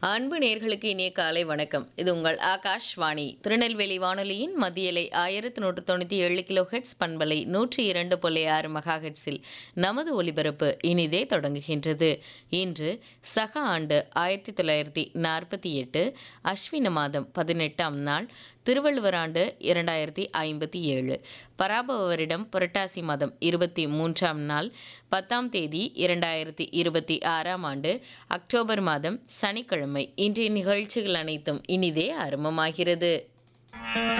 அன்பு நேர்களுக்கு இனிய காலை வணக்கம் இது உங்கள் ஆகாஷ்வாணி திருநெல்வேலி வானொலியின் மத்தியலை ஆயிரத்து நூற்று தொண்ணூற்றி ஏழு கிலோ ஹெட்ஸ் பண்பலை நூற்றி இரண்டு புள்ளி ஆறு மெகா ஹெட்ஸில் நமது ஒலிபரப்பு இனிதே தொடங்குகின்றது இன்று சக ஆண்டு ஆயிரத்தி தொள்ளாயிரத்தி நாற்பத்தி எட்டு அஸ்வின மாதம் பதினெட்டாம் நாள் திருவள்ளுவர் ஆண்டு இரண்டாயிரத்தி ஐம்பத்தி ஏழு பராபவ வருடம் புரட்டாசி மாதம் இருபத்தி மூன்றாம் நாள் பத்தாம் தேதி இரண்டாயிரத்தி இருபத்தி ஆறாம் ஆண்டு அக்டோபர் மாதம் சனிக்கிழமை இன்றைய நிகழ்ச்சிகள் அனைத்தும் இனிதே ஆரம்பமாகிறது